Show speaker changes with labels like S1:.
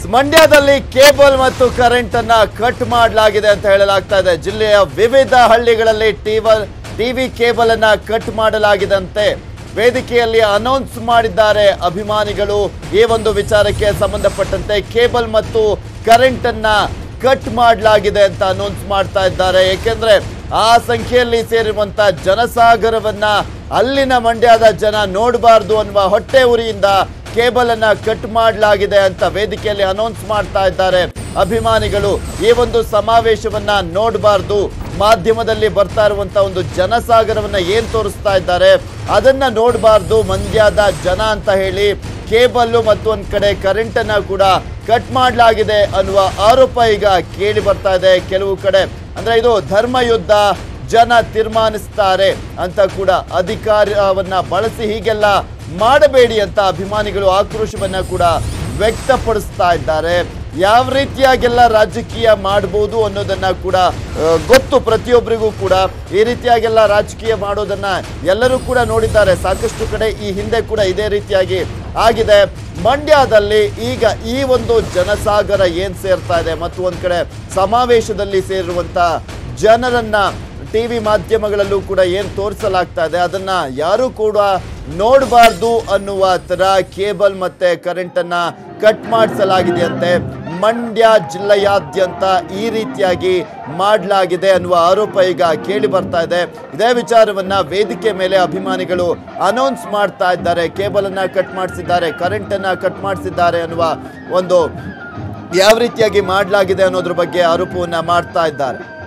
S1: ಮಂಡ್ಯದಲ್ಲಿ ಕೇಬಲ್ ಮತ್ತು ಕರೆಂಟ್ ಅನ್ನ ಕಟ್ ಮಾಡಲಾಗಿದೆ ಅಂತ ಹೇಳಲಾಗ್ತಾ ಇದೆ ಜಿಲ್ಲೆಯ ವಿವಿಧ ಹಳ್ಳಿಗಳಲ್ಲಿ ಟಿವಲ್ ಟಿವಿ ಕೇಬಲ್ ಅನ್ನ ಕಟ್ ಮಾಡಲಾಗಿದಂತೆ ವೇದಿಕೆಯಲ್ಲಿ ಅನೌನ್ಸ್ ಮಾಡಿದ್ದಾರೆ ಅಭಿಮಾನಿಗಳು ಈ ಒಂದು ವಿಚಾರಕ್ಕೆ ಸಂಬಂಧಪಟ್ಟಂತೆ ಕೇಬಲ್ ಮತ್ತು ಕರೆಂಟ್ ಅನ್ನ ಕಟ್ ಮಾಡಲಾಗಿದೆ ಅಂತ ಅನೌನ್ಸ್ ಮಾಡ್ತಾ ಇದ್ದಾರೆ ಏಕೆಂದ್ರೆ ಆ ಸಂಖ್ಯೆಯಲ್ಲಿ ಸೇರಿರುವಂತ ಜನಸಾಗರವನ್ನ ಅಲ್ಲಿನ ಮಂಡ್ಯದ ಜನ ನೋಡಬಾರ್ದು ಅನ್ನುವ ಹೊಟ್ಟೆ ಉರಿಯಿಂದ ಕೇಬಲ್ ಅನ್ನ ಕಟ್ ಮಾಡಲಾಗಿದೆ ಅಂತ ವೇದಿಕೆಯಲ್ಲಿ ಅನೌನ್ಸ್ ಮಾಡ್ತಾ ಇದ್ದಾರೆ ಅಭಿಮಾನಿಗಳು ಈ ಒಂದು ಸಮಾವೇಶವನ್ನ ನೋಡಬಾರ್ದು ಮಾಧ್ಯಮದಲ್ಲಿ ಬರ್ತಾ ಇರುವಂತ ಒಂದು ಜನಸಾಗರವನ್ನ ಏನ್ ತೋರಿಸ್ತಾ ಇದ್ದಾರೆ ಅದನ್ನ ನೋಡಬಾರ್ದು ಮಂಡ್ಯದ ಜನ ಅಂತ ಹೇಳಿ ಕೇಬಲ್ ಮತ್ತು ಒಂದ್ ಕಡೆ ಕರೆಂಟ್ ಅನ್ನ ಕೂಡ ಕಟ್ ಮಾಡಲಾಗಿದೆ ಅನ್ನುವ ಆರೋಪ ಈಗ ಕೇಳಿ ಬರ್ತಾ ಇದೆ ಕೆಲವು ಕಡೆ ಅಂದ್ರೆ ಇದು ಧರ್ಮ ಯುದ್ಧ ಜನ ತೀರ್ಮಾನಿಸ್ತಾರೆ ಅಂತ ಕೂಡ ಅಧಿಕಾರವನ್ನ ಬಳಸಿ ಹೀಗೆಲ್ಲ ಮಾಡಬೇಡಿ ಅಂತ ಅಭಿಮಾನಿಗಳು ಆಕ್ರೋಶವನ್ನ ಕೂಡ ವ್ಯಕ್ತಪಡಿಸ್ತಾ ಇದ್ದಾರೆ ಯಾವ ರೀತಿಯಾಗೆಲ್ಲ ರಾಜಕೀಯ ಮಾಡಬಹುದು ಅನ್ನೋದನ್ನ ಕೂಡ ಆ, ಗೊತ್ತು ಪ್ರತಿಯೊಬ್ಬರಿಗೂ ಕೂಡ ಈ ರೀತಿಯಾಗೆಲ್ಲ ರಾಜಕೀಯ ಮಾಡೋದನ್ನ ಎಲ್ಲರೂ ಕೂಡ ನೋಡಿದ್ದಾರೆ ಸಾಕಷ್ಟು ಕಡೆ ಈ ಹಿಂದೆ ಕೂಡ ಇದೇ ರೀತಿಯಾಗಿ ಆಗಿದೆ ಮಂಡ್ಯದಲ್ಲಿ ಈಗ ಈ ಒಂದು ಜನಸಾಗರ ಏನ್ ಸೇರ್ತಾ ಇದೆ ಮತ್ತು ಒಂದ್ ಕಡೆ ಸಮಾವೇಶದಲ್ಲಿ ಸೇರಿರುವಂತ ಜನರನ್ನ ಟಿವಿ ಮಾಧ್ಯಮಗಳಲ್ಲೂ ಕೂಡ ಏನ್ ತೋರಿಸಲಾಗ್ತಾ ಇದೆ ಅದನ್ನ ಯಾರು ಕೂಡ ನೋಡಬಾರ್ದು ಅನ್ನುವ ತರ ಕೇಬಲ್ ಮತ್ತೆ ಕರೆಂಟ್ ಅನ್ನ ಕಟ್ ಮಾಡಿಸಲಾಗಿದೆಯಂತೆ ಮಂಡ್ಯ ಜಿಲ್ಲೆಯಾದ್ಯಂತ ಈ ರೀತಿಯಾಗಿ ಮಾಡಲಾಗಿದೆ ಅನ್ನುವ ಆರೋಪ ಈಗ ಕೇಳಿ ಬರ್ತಾ ಇದೆ ಇದೇ ವಿಚಾರವನ್ನ ವೇದಿಕೆ ಮೇಲೆ ಅಭಿಮಾನಿಗಳು ಅನೌನ್ಸ್ ಮಾಡ್ತಾ ಇದ್ದಾರೆ ಕೇಬಲ್ ಅನ್ನ ಕಟ್ ಮಾಡಿಸಿದ್ದಾರೆ ಕರೆಂಟ್ ಅನ್ನ ಕಟ್ ಮಾಡಿಸಿದ್ದಾರೆ ಅನ್ನುವ ಒಂದು ಯಾವ ರೀತಿಯಾಗಿ ಮಾಡಲಾಗಿದೆ ಅನ್ನೋದ್ರ ಬಗ್ಗೆ ಆರೋಪವನ್ನ ಮಾಡ್ತಾ ಇದ್ದಾರೆ